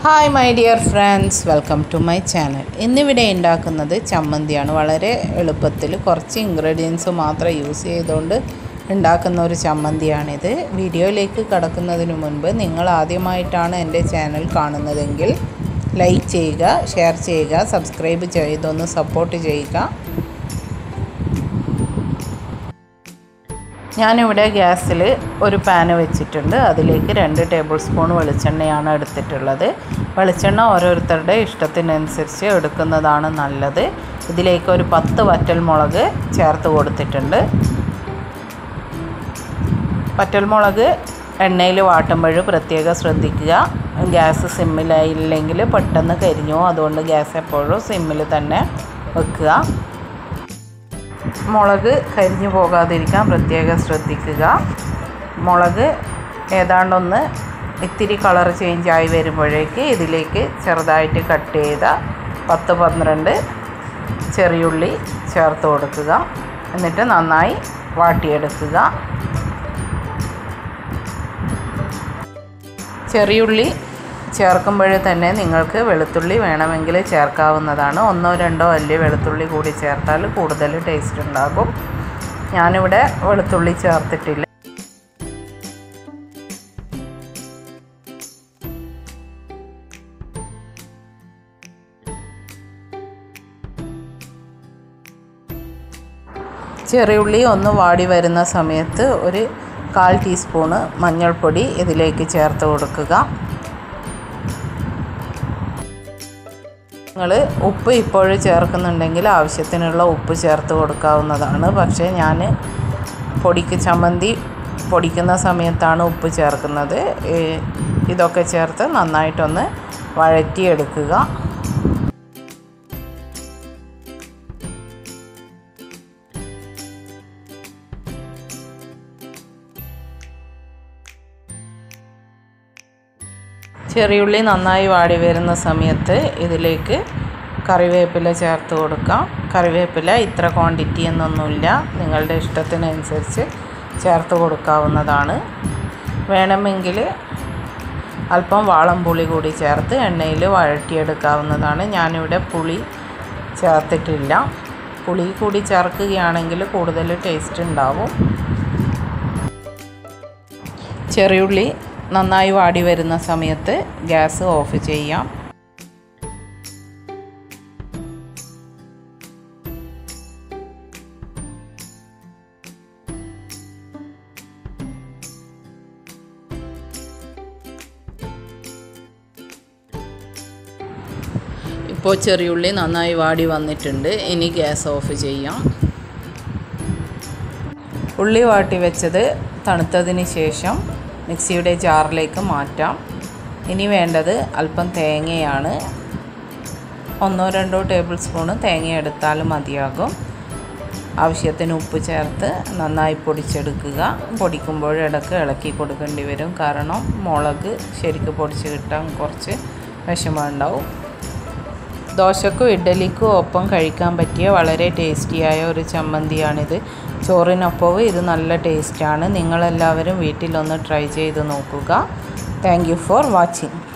hi my dear friends welcome to my channel ഇന്നിവിടെ ഉണ്ടാക്കുന്നത് ചമ്മന്തിയാണ് വളരെ എളുപ്പത്തിൽ കുറച്ച് ഇൻഗ്രീഡിയൻസ് മാത്രം യൂസ് ചെയ്തുകൊണ്ട് ഉണ്ടാക്കുന്ന ഒരു ചമ്മന്തിയാണിത് വീഡിയോയിലേക്ക് കടക്കുന്നതിന് മുൻപ് നിങ്ങൾ ആദ്യമായിട്ടാണ് എൻ്റെ ചാനൽ കാണുന്നതെങ്കിൽ ലൈക്ക് ചെയ്യുക ഷെയർ ചെയ്യുക സബ്സ്ക്രൈബ് ചെയ്തൊന്ന് സപ്പോർട്ട് ചെയ്യുക ഞാനിവിടെ ഗ്യാസിൽ ഒരു പാന് വെച്ചിട്ടുണ്ട് അതിലേക്ക് രണ്ട് ടേബിൾ സ്പൂൺ വെളിച്ചെണ്ണയാണ് എടുത്തിട്ടുള്ളത് വെളിച്ചെണ്ണ ഓരോരുത്തരുടെ ഇഷ്ടത്തിനനുസരിച്ച് എടുക്കുന്നതാണ് നല്ലത് ഇതിലേക്ക് ഒരു പത്ത് വറ്റൽമുളക് ചേർത്ത് കൊടുത്തിട്ടുണ്ട് വറ്റൽമുളക് എണ്ണയിൽ വാട്ടുമ്പോൾ പ്രത്യേകം ശ്രദ്ധിക്കുക ഗ്യാസ് സിമ്മിലായില്ലെങ്കിൽ പെട്ടെന്ന് കരിഞ്ഞു അതുകൊണ്ട് ഗ്യാസ് എപ്പോഴും സിമ്മിൽ തന്നെ വെക്കുക മുളക് കരിഞ്ഞു പോകാതിരിക്കാൻ പ്രത്യേകം ശ്രദ്ധിക്കുക മുളക് ഏതാണ്ടൊന്ന് ഇത്തിരി കളർ ചേഞ്ച് ആയി വരുമ്പോഴേക്ക് ഇതിലേക്ക് ചെറുതായിട്ട് കട്ട് ചെയ്ത പത്ത് പന്ത്രണ്ട് ചെറിയുള്ളി ചേർത്ത് കൊടുക്കുക എന്നിട്ട് നന്നായി വാട്ടിയെടുക്കുക ചെറിയുള്ളി ചേർക്കുമ്പോൾ തന്നെ നിങ്ങൾക്ക് വെളുത്തുള്ളി വേണമെങ്കിൽ ചേർക്കാവുന്നതാണ് ഒന്നോ രണ്ടോ അല്ലി വെളുത്തുള്ളി കൂടി ചേർത്താൽ കൂടുതൽ ടേസ്റ്റ് ഉണ്ടാകും ഞാനിവിടെ വെളുത്തുള്ളി ചേർത്തിട്ടില്ല ചെറിയുള്ളി ഒന്ന് വാടി വരുന്ന സമയത്ത് ഒരു കാൽ ടീസ്പൂണ് മഞ്ഞൾപ്പൊടി ഇതിലേക്ക് ചേർത്ത് കൊടുക്കുക നിങ്ങൾ ഉപ്പ് ഇപ്പോഴും ചേർക്കുന്നുണ്ടെങ്കിൽ ആവശ്യത്തിനുള്ള ഉപ്പ് ചേർത്ത് കൊടുക്കാവുന്നതാണ് പക്ഷേ ഞാൻ പൊടിക്ക് ചമ്മന്തി പൊടിക്കുന്ന സമയത്താണ് ഉപ്പ് ചേർക്കുന്നത് ഇതൊക്കെ ചേർത്ത് നന്നായിട്ടൊന്ന് വഴറ്റിയെടുക്കുക ചെറിയുള്ളി നന്നായി വാടി വരുന്ന സമയത്ത് ഇതിലേക്ക് കറിവേപ്പില ചേർത്ത് കൊടുക്കാം കറിവേപ്പില ഇത്ര ക്വാണ്ടിറ്റി എന്നൊന്നുമില്ല നിങ്ങളുടെ ഇഷ്ടത്തിനനുസരിച്ച് ചേർത്ത് കൊടുക്കാവുന്നതാണ് വേണമെങ്കിൽ അല്പം വാളം പുളി കൂടി ചേർത്ത് എണ്ണയിൽ വഴറ്റിയെടുക്കാവുന്നതാണ് ഞാനിവിടെ പുളി ചേർത്തിട്ടില്ല പുളി കൂടി ചേർക്കുകയാണെങ്കിൽ കൂടുതൽ ടേസ്റ്റ് ഉണ്ടാവും ചെറിയുള്ളി നന്നായി വാടി വരുന്ന സമയത്ത് ഗ്യാസ് ഓഫ് ചെയ്യാം ഇപ്പോൾ ചെറിയുള്ളി നന്നായി വാടി വന്നിട്ടുണ്ട് ഇനി ഗ്യാസ് ഓഫ് ചെയ്യാം ഉള്ളി വാട്ടി വെച്ചത് തണുത്തതിന് ശേഷം മിക്സിയുടെ ജാറിലേക്ക് മാറ്റാം ഇനി വേണ്ടത് അല്പം തേങ്ങയാണ് ഒന്നോ രണ്ടോ ടേബിൾ സ്പൂണ് തേങ്ങ എടുത്താലും മതിയാകും ആവശ്യത്തിന് ഉപ്പ് ചേർത്ത് നന്നായി പൊടിച്ചെടുക്കുക പൊടിക്കുമ്പോൾ ഇടയ്ക്ക് ഇളക്കി കൊടുക്കേണ്ടി വരും കാരണം മുളക് ശരിക്ക് പൊടിച്ച് കിട്ടാൻ കുറച്ച് വിഷമമുണ്ടാവും ദോശക്കും ഇഡ്ഡലിക്കും ഒപ്പം കഴിക്കാൻ പറ്റിയ വളരെ ടേസ്റ്റിയായ ഒരു ചമ്മന്തിയാണിത് ചോറിനൊപ്പവും ഇത് നല്ല ടേസ്റ്റാണ് നിങ്ങളെല്ലാവരും വീട്ടിലൊന്ന് ട്രൈ ചെയ്ത് നോക്കുക താങ്ക് യു ഫോർ വാച്ചിങ്